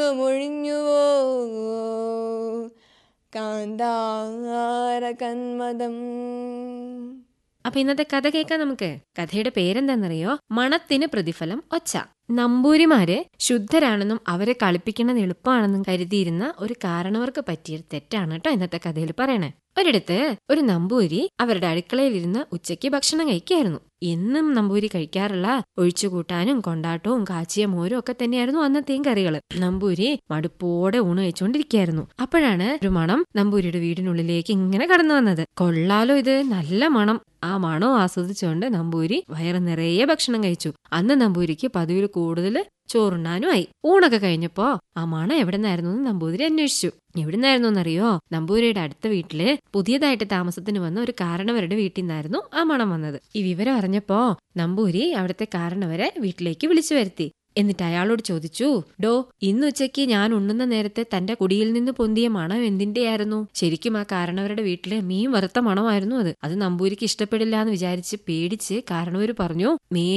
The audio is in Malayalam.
മൊഴിഞ്ഞുവോ കാന്താര കന്മദം അപ്പൊ ഇന്നത്തെ കഥ കേൾക്കാം നമുക്ക് കഥയുടെ പേരെന്താണെന്നറിയോ മണത്തിന് പ്രതിഫലം ഒച്ച നമ്പൂരിമാര് ശുദ്ധരാണെന്നും അവരെ കളിപ്പിക്കുന്നത് എളുപ്പമാണെന്നും കരുതിയിരുന്ന ഒരു കാരണവർക്ക് പറ്റിയ തെറ്റാണ് കേട്ടോ ഇന്നത്തെ കഥയിൽ പറയണേ ഒരിടത്ത് ഒരു നമ്പൂരി അവരുടെ അടുക്കളയിലിരുന്ന് ഉച്ചയ്ക്ക് ഭക്ഷണം കഴിക്കായിരുന്നു എന്നും നമ്പൂരി കഴിക്കാറുള്ള ഒഴിച്ചുകൂട്ടാനും കൊണ്ടാട്ടവും കാച്ചിയ മോരും ഒക്കെ തന്നെയായിരുന്നു അന്നത്തെയും കറികള് നമ്പൂരി മടുപ്പോടെ ഊണ് കഴിച്ചുകൊണ്ടിരിക്കുകയായിരുന്നു അപ്പോഴാണ് ഒരു മണം നമ്പൂരിയുടെ വീടിനുള്ളിലേക്ക് ഇങ്ങനെ കടന്നു വന്നത് കൊള്ളാലോ ഇത് നല്ല മണം ആ മണം ആസ്വദിച്ചുകൊണ്ട് നമ്പൂരി വയറ് നിറയെ ഭക്ഷണം കഴിച്ചു അന്ന് നമ്പൂരിക്ക് പതിവിൽ കൂടുതൽ ചോറുണ്ണാനുമായി ഊണൊക്കെ കഴിഞ്ഞപ്പോ ആ മണം എവിടെന്നായിരുന്നു എന്ന് നമ്പൂതിരി അന്വേഷിച്ചു എവിടുന്നായിരുന്നു എന്നറിയോ നമ്പൂരിയുടെ അടുത്ത വീട്ടില് പുതിയതായിട്ട് താമസത്തിന് വന്ന ഒരു കാരണവരുടെ വീട്ടിൽ നിന്നായിരുന്നു ആ മണം വന്നത് ഈ വിവരം അറിഞ്ഞപ്പോ നമ്പൂരി അവിടുത്തെ കാരണവരെ വീട്ടിലേക്ക് വിളിച്ചു വരുത്തി എന്നിട്ട് അയാളോട് ചോദിച്ചു ഡോ ഇന്ന് ഉച്ചയ്ക്ക് ഞാൻ ഉണ്ണുന്ന നേരത്തെ തന്റെ കുടിയിൽ നിന്ന് പൊന്തിയ മണം എന്തിന്റെയായിരുന്നു ശരിക്കും ആ കാരണവരുടെ വീട്ടിലെ മീൻ വറുത്ത മണമായിരുന്നു അത് അത് നമ്പൂരിക്ക് ഇഷ്ടപ്പെടില്ല എന്ന് വിചാരിച്ച് പേടിച്ച് കാരണവര് പറഞ്ഞു മീൻ